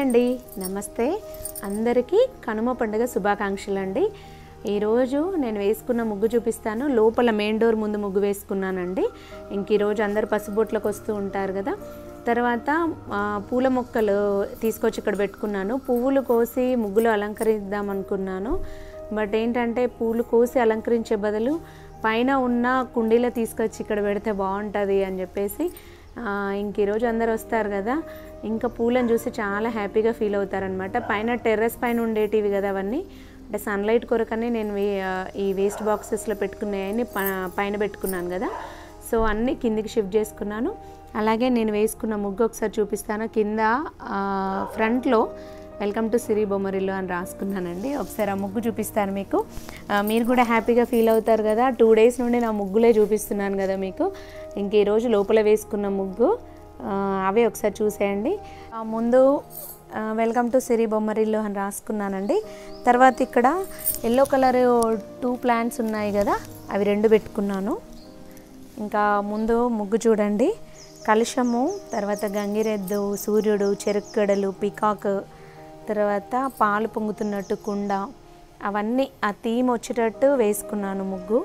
అండి నమస్తే అందరికీ కనుమ పండుగ శుభాకాంక్షలు అండి ఈరోజు నేను వేసుకున్న ముగ్గు చూపిస్తాను లోపల మెయిన్ డోర్ ముందు ముగ్గు వేసుకున్నానండి ఇంక ఈరోజు అందరు పసుబొట్లకు వస్తూ ఉంటారు కదా తర్వాత ఆ, పూల మొక్కలు తీసుకొచ్చి ఇక్కడ పెట్టుకున్నాను పువ్వులు కోసి ముగ్గులు అలంకరిద్దాం అనుకున్నాను బట్ ఏంటంటే పూలు కోసి అలంకరించే బదులు పైన ఉన్న కుండీలో తీసుకొచ్చి ఇక్కడ పెడితే బాగుంటుంది అని చెప్పేసి ఆ, ఇంక ఈరోజు అందరు వస్తారు కదా ఇంకా పూలను చూసి చాలా హ్యాపీగా ఫీల్ అవుతారనమాట పైన టెర్రస్ పైన ఉండేటివి కదా అవన్నీ అంటే సన్లైట్ కొరకని నేను వే- ఆ, ఈ వేస్ట్ బాక్సెస్లో పెట్టుకున్నాయని ప- పైన పెట్టుకున్నాను కదా సో అన్నీ కిందికి షిఫ్ట్ చేసుకున్నాను అలాగే నేను వేసుకున్న ముగ్గు ఒకసారి చూపిస్తాను కింద ఆ, ఫ్రంట్లో వెల్కమ్ టు సిరి బొమ్మరిల్లు అని రాసుకున్నానండి ఒకసారి ఆ ముగ్గు చూపిస్తాను మీకు ఆ, మీరు కూడా హ్యాపీగా ఫీల్ అవుతారు కదా టూ డేస్ నుండి నా ముగ్గులే చూపిస్తున్నాను కదా మీకు ఇంక ఈరోజు లోపల వేసుకున్న ముగ్గు ఆ, అవే ఒకసారి చూసేయండి ఆ, ముందు ఆ, వెల్కమ్ టు సిరి బొమ్మరిల్లు అని రాసుకున్నానండి తర్వాత ఇక్కడ ఎల్లో కలర్ టూ ప్లాంట్స్ ఉన్నాయి కదా అవి రెండు పెట్టుకున్నాను ఇంకా ముందు ముగ్గు చూడండి కలుషము తర్వాత గంగిరెద్దు సూర్యుడు చెరుక్కడలు పికాక్ తర్వాత పాలు పొంగుతున్నట్టు కుండ అవన్నీ ఆ థీమ్ వచ్చేటట్టు వేసుకున్నాను ముగ్గు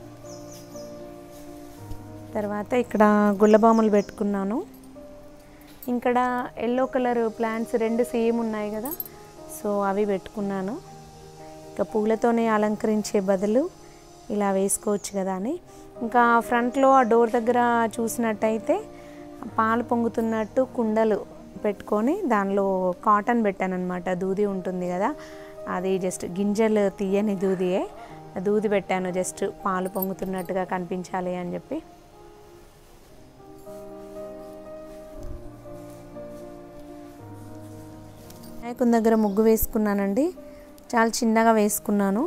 తర్వాత ఇక్కడ గుల్లబాములు పెట్టుకున్నాను ఇక్కడ ఎల్లో కలర్ ప్లాంట్స్ రెండు సేమ్ ఉన్నాయి కదా సో అవి పెట్టుకున్నాను ఇంకా పూలతోనే అలంకరించే బదులు ఇలా వేసుకోవచ్చు కదా అని ఇంకా ఫ్రంట్లో ఆ డోర్ దగ్గర చూసినట్టయితే పాలు పొంగుతున్నట్టు కుండలు పెట్టుకొని దానిలో కాటన్ పెట్టానమాట దూది ఉంటుంది కదా అది జస్ట్ గింజలు తీయని దూదియే ఆ దూది పెట్టాను జస్ట్ పాలు పొంగుతున్నట్టుగా కనిపించాలి అని చెప్పి వినాయకుని దగ్గర ముగ్గు వేసుకున్నానండి చాలా చిన్నగా వేసుకున్నాను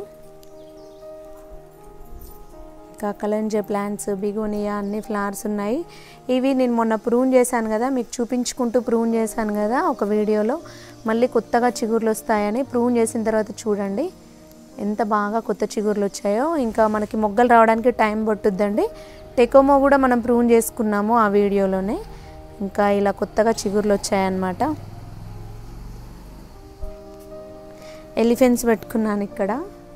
ఇంకా కలంజ ప్లాంట్స్ బిగోనియా అన్ని ఫ్లవర్స్ ఉన్నాయి ఇవి నేను మొన్న ప్రూన్ చేశాను కదా మీకు చూపించుకుంటూ ప్రూన్ చేశాను కదా ఒక వీడియోలో మళ్ళీ కొత్తగా చిగుర్లు వస్తాయని ప్రూన్ చేసిన తర్వాత చూడండి ఎంత బాగా కొత్త చిగుర్లు వచ్చాయో ఇంకా మనకి మొగ్గలు రావడానికి టైం పట్టుద్దండి టెకోమో కూడా మనం ప్రూన్ చేసుకున్నాము ఆ వీడియోలోనే ఇంకా ఇలా కొత్తగా చిగుర్లు వచ్చాయన్నమాట ఎలిఫెంట్స్ పెట్టుకున్నాను ఇక్కడ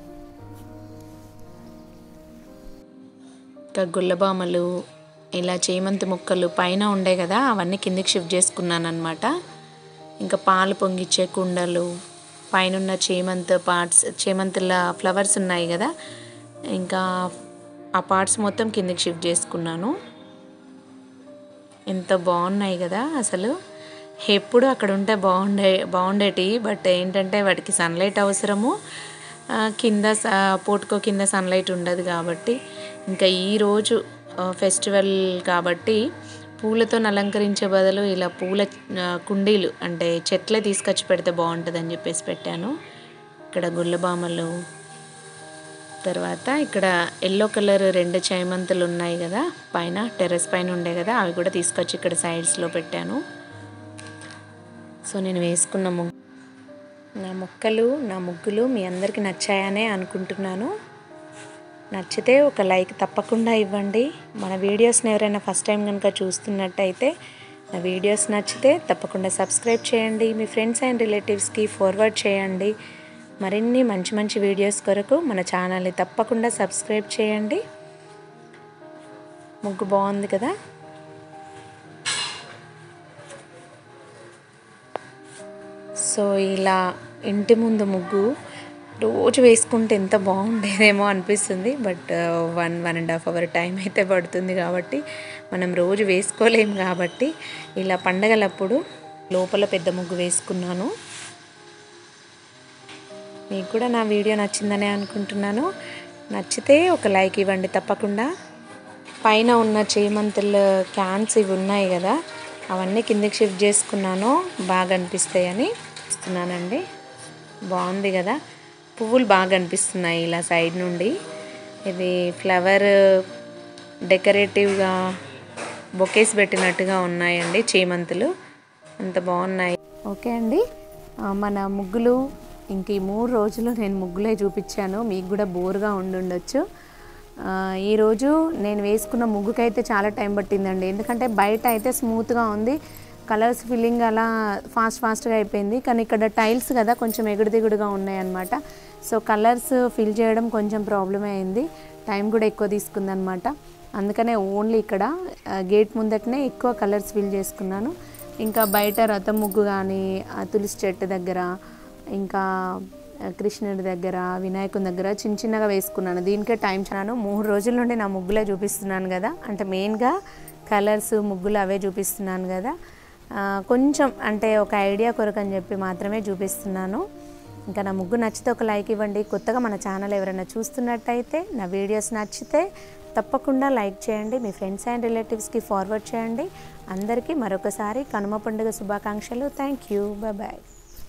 ఇంకా గుల్లబామలు ఇలా చేమంతి ముక్కలు పైన ఉండే కదా అవన్నీ కిందికి షిఫ్ట్ చేసుకున్నాను అనమాట ఇంకా పాలు పొంగిచ్చే కుండలు పైన చేమంత్ పార్ట్స్ చేమంతుల ఫ్లవర్స్ ఉన్నాయి కదా ఇంకా ఆ పార్ట్స్ మొత్తం కిందికి షిఫ్ట్ చేసుకున్నాను ఎంత బాగున్నాయి కదా అసలు ఎప్పుడు అక్కడ ఉంటే బాగుండే బాగుండేటి బట్ ఏంటంటే వాటికి సన్లైట్ అవసరము ఆ, కింద స- పోటుకో కింద సన్లైట్ ఉండదు కాబట్టి ఇంకా ఈరోజు ఫెస్టివల్ కాబట్టి పూలతో అలంకరించే బదులు ఇలా పూల ఆ, కుండీలు అంటే చెట్లే తీసుకొచ్చి పెడితే బాగుంటుంది అని చెప్పేసి పెట్టాను ఇక్కడ గుల్లబామలు తర్వాత ఇక్కడ ఎల్లో కలర్ రెండు చేమంతులు ఉన్నాయి కదా పైన టెర్రస్ పైన ఉండే కదా అవి కూడా తీసుకొచ్చి ఇక్కడ సైడ్స్లో పెట్టాను సో నేను వేసుకున్న ముగ్గు నా మొక్కలు నా ముగ్గులు మీ అందరికీ నచ్చాయనే అనుకుంటున్నాను నచ్చితే ఒక లైక్ తప్పకుండా ఇవ్వండి మన వీడియోస్ని ఎవరైనా ఫస్ట్ టైం కనుక చూస్తున్నట్టయితే నా వీడియోస్ నచ్చితే తప్పకుండా సబ్స్క్రైబ్ చేయండి మీ ఫ్రెండ్స్ అండ్ రిలేటివ్స్కి ఫార్వర్డ్ చేయండి మరిన్ని మంచి మంచి వీడియోస్ కొరకు మన ఛానల్ని తప్పకుండా సబ్స్క్రైబ్ చేయండి ముగ్గు బాగుంది కదా సో ఇలా ఇంటి ముందు ముగ్గు రోజు వేసుకుంటే ఎంత బాగుండేదేమో అనిపిస్తుంది but one one and half hour time అయితే పడుతుంది కాబట్టి మనం రోజు వేసుకోలేం కాబట్టి ఇలా పండగలప్పుడు లోపల పెద్ద ముగ్గు వేసుకున్నాను మీకు కూడా నా వీడియో నచ్చిందనే అనుకుంటున్నాను నచ్చితే ఒక లైక్ ఇవ్వండి తప్పకుండా పైన ఉన్న చేమంతుల క్యాన్స్ ఇవి ఉన్నాయి కదా అవన్నీ కిందకి షిఫ్ట్ చేసుకున్నాను బాగా అనిపిస్తాయని ఇస్తున్నానండి బాగుంది కదా పువ్వులు బాగా అనిపిస్తున్నాయి ఇలా సైడ్ నుండి ఇది ఫ్లవర్ డెకరేటివ్గా బొకేస్ పెట్టినట్టుగా ఉన్నాయండి చేమంతులు అంత బాగున్నాయి ఓకే అండి ఆ, మన ముగ్గులు ఇంక ఈ మూడు రోజులు నేను ముగ్గులే చూపించాను మీకు కూడా బోర్గా ఉండుండొచ్చు ఆ, ఈరోజు నేను వేసుకున్న ముగ్గుకైతే చాలా టైం పట్టిందండి ఎందుకంటే బయట అయితే స్మూత్గా ఉంది కలర్స్ ఫిల్లింగ్ అలా ఫాస్ట్ ఫాస్ట్గా అయిపోయింది కానీ ఇక్కడ టైల్స్ కదా కొంచెం ఎగుడు దిగుడుగా ఉన్నాయన్నమాట సో కలర్స్ ఫిల్ చేయడం కొంచెం ప్రాబ్లమే అయింది టైం కూడా ఎక్కువ తీసుకుందనమాట అందుకనే ఓన్లీ ఇక్కడ గేట్ ముందటనే ఎక్కువ కలర్స్ ఫిల్ చేసుకున్నాను ఇంకా బయట రథం ముగ్గు కానీ ఆ తులసి చెట్టు దగ్గర ఇంకా ఆ, కృష్ణుడి దగ్గర వినాయకుని దగ్గర చిన్న చిన్నగా వేసుకున్నాను దీనికే టైం చాను మూడు రోజుల నుండి నా ముగ్గులే చూపిస్తున్నాను కదా అంటే మెయిన్గా కలర్స్ ముగ్గులు అవే చూపిస్తున్నాను కదా ఆ, కొంచెం అంటే ఒక ఐడియా కొరకు అని చెప్పి మాత్రమే చూపిస్తున్నాను ఇంకా నా ముగ్గు నచ్చితే ఒక లైక్ ఇవ్వండి కొత్తగా మన ఛానల్ ఎవరైనా చూస్తున్నట్టయితే నా వీడియోస్ నచ్చితే తప్పకుండా లైక్ చేయండి మీ ఫ్రెండ్స్ అండ్ రిలేటివ్స్కి ఫార్వర్డ్ చేయండి అందరికీ మరొకసారి కనుమ పండుగ శుభాకాంక్షలు థ్యాంక్ యూ బాయ్